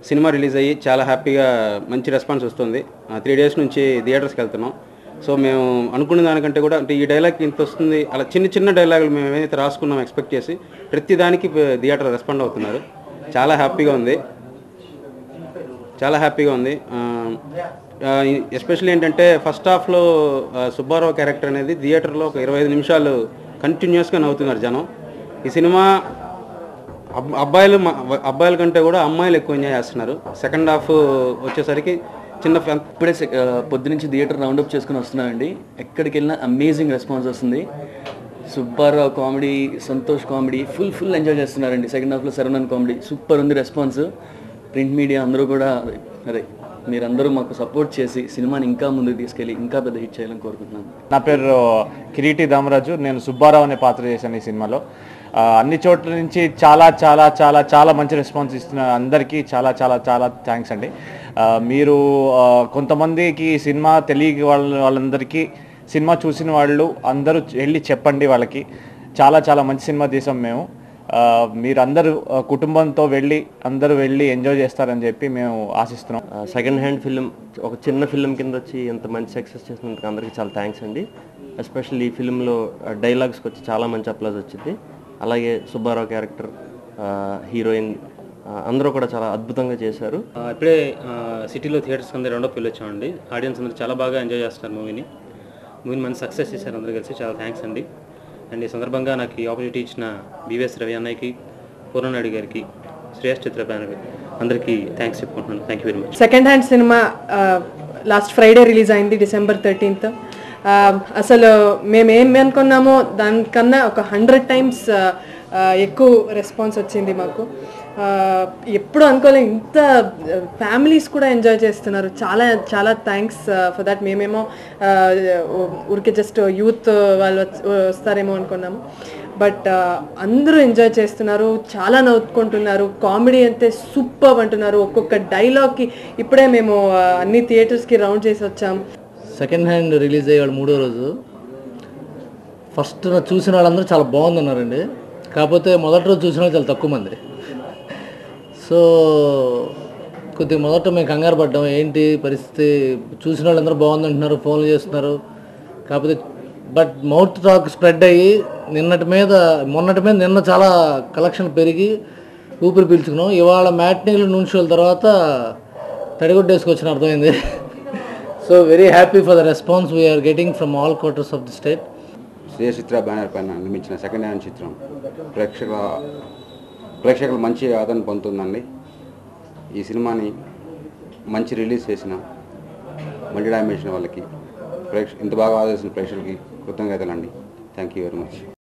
cinema release అయ్యి చాలా హ్యాపీగా మంచి రెస్పాన్స్ వస్తుంది త్రీ డేస్ నుంచి థియేటర్స్కి వెళ్తున్నాం సో మేము అనుకున్న దానికంటే కూడా అంటే ఈ డైలాగ్ ఇంత వస్తుంది అలా చిన్న చిన్న డైలాగులు మేము ఏదైతే రాసుకున్నాం ఎక్స్పెక్ట్ చేసి ప్రతి దానికి థియేటర్ రెస్పాండ్ అవుతున్నారు చాలా హ్యాపీగా ఉంది చాలా హ్యాపీగా ఉంది ఎస్పెషల్లీ ఏంటంటే ఫస్ట్ హాఫ్లో సుబ్బారావు క్యారెక్టర్ అనేది థియేటర్లో ఒక ఇరవై ఐదు నిమిషాలు కంటిన్యూస్గా నవ్వుతున్నారు జనం ఈ సినిమా అబ్- అబ్బాయిలు మ- అబ్బాయిల కంటే కూడా అమ్మాయిలు ఎక్కువ ఎంజాయ్ చేస్తున్నారు సెకండ్ హాఫ్ వచ్చేసరికి చిన్న ఫ్యా- ఇప్పుడే సెక్- ఆ, పొద్దునుంచి థియేటర్ రౌండప్ చేసుకుని వస్తున్నామండి ఎక్కడికి వెళ్ళినా అమేజింగ్ రెస్పాన్స్ వస్తుంది Subbarao comedy Santosh comedy full full enjoy చేస్తున్నారండి సెకండ్ హాఫ్లో శరవణన్ కామెడీ సూపర్ ఉంది రెస్పాన్స్ ప్రింట్ మీడియా అందరూ కూడా అదే మీరందరూ మాకు సపోర్ట్ చేసి సినిమాని ఇంకా ముందుకు తీసుకెళ్ళి ఇంకా పెద్ద హిట్ చేయాలని కోరుకుంటున్నాను నా పేరు కిరీటి దామరాజు నేను సుబ్బారావు అనే పాత్ర చేశాను ఈ సినిమాలో ఆ, అన్ని చోట్ల నుంచి చాలా చాలా చాలా చాలా మంచి రెస్పాన్స్ ఇస్తున్న అందరికీ చాలా చాలా చాలా థ్యాంక్స్ అండి ఆ, మీరు ఆ, కొంతమందికి ఈ సినిమా తెలియ వాళ్ళ వాళ్ళందరికీ సినిమా చూసిన వాళ్ళు అందరూ వెళ్ళి చెప్పండి వాళ్ళకి చాలా చాలా మంచి సినిమా తీసాం మేము ఆ, మీరందరూ ఆ, కుటుంబంతో వెళ్ళి అందరూ వెళ్ళి ఎంజాయ్ చేస్తారని చెప్పి మేము ఆశిస్తున్నాం సెకండ్ హ్యాండ్ ఫిలిం ఒక చిన్న ఫిలిం కింద వచ్చి ఇంత మంచి సక్సెస్ చేసినందుకు అందరికీ చాలా థ్యాంక్స్ అండి ఎస్పెషల్లీ ఈ ఫిలింలో డైలాగ్స్కి వచ్చి చాలా మంచి అప్లాజ్ వచ్చింది అలాగే సుబ్బారావు క్యారెక్టర్ హీరోయిన్ అందరూ కూడా చాలా అద్భుతంగా చేశారు ఆ, ఇప్పుడే ఆ, సిటీలో థియేటర్స్ అందరూ రెండో పిల్లలు వచ్చామండి ఆడియన్స్ అందరూ చాలా బాగా ఎంజాయ్ చేస్తున్నారు మూవీని మూవీని మంచి సక్సెస్ చేశారు అందరూ కలిసి చాలా థ్యాంక్స్ అండి అండ్ ఈ సందర్భంగా నాకు ఈ ఆపర్చునిటీ ఇచ్చిన బీవీఎస్ రవి అన్నయ్యకి పూర్ణనాయుడు గారికి శ్రేయస్ చిత్ర బ్యానర్ అందరికీ థ్యాంక్స్ చెప్పుకుంటున్నాను thank you very much second hand cinema last Friday release అయింది డిసెంబర్ థర్టీన్త్ అసలు మేము ఏం అనుకున్నామో దానికన్నా ఒక హండ్రెడ్ టైమ్స్ ఎక్కువ రెస్పాన్స్ వచ్చింది మాకు ఆ, ఎప్పుడు అనుకోలేదు ఇంత ఫ్యామిలీస్ కూడా ఎంజాయ్ చేస్తున్నారు చాలా చాలా థ్యాంక్స్ ఫర్ దట్ మేమేమో ఆ, ఊరికే జస్ట్ యూత్ వాళ్ళు వచ్చి- వస్తారేమో అనుకున్నాము బట్ అందరూ ఎంజాయ్ చేస్తున్నారు చాలా నవ్వుకుంటున్నారు కామెడీ అంతే సూపర్ అంటున్నారు ఒక్కొక్క డైలాగ్కి ఇప్పుడే మేము ఆ, అన్ని థియేటర్స్కి రౌండ్ చేసి వచ్చాం సెకండ్ హ్యాండ్ రిలీజ్ అయ్యేవాడు మూడో రోజు ఫస్ట్ చూసిన వాళ్ళందరూ చాలా బాగుందన్నారండి కాకపోతే మొదటి రోజు చూసిన వాళ్ళు చాలా తక్కువ మంది సో కొద్దిగా మొదట మేము కంగారు పడ్డాం ఏంటి పరిస్థితి చూసిన వాళ్ళందరూ బాగుందంటున్నారు ఫోన్లు చేస్తున్నారు కాకపోతే బట్ మౌత్ టాక్ స్ప్రెడ్ అయ్యి నిన్నటి మీద మొన్నటి మీద నిన్న చాలా కలెక్షన్ పెరిగి ఊపిరి పీల్చుకున్నాం ఇవాళ మ్యాట్నీలు నుంచి తర్వాత తడిగుడ్డేసుకొచ్చిన అర్థమైంది so very happy for the response we are getting from all quarters of the state Shri Chitra banner పైన నిర్మించిన సెకండ్ హ్యాండ్ చిత్రం ప్రేక్షకుల ప్రేక్షకులు మంచి ఆదరణ పొందుతుందండి ఈ సినిమాని మంచి రిలీజ్ చేసిన మల్టీ డైమెన్షన్ వాళ్ళకి ప్రేక్ష ఇంత బాగా ఆదరించిన ప్రేక్షకులకి కృతజ్ఞతలండి థ్యాంక్ యూ వెరీ మచ్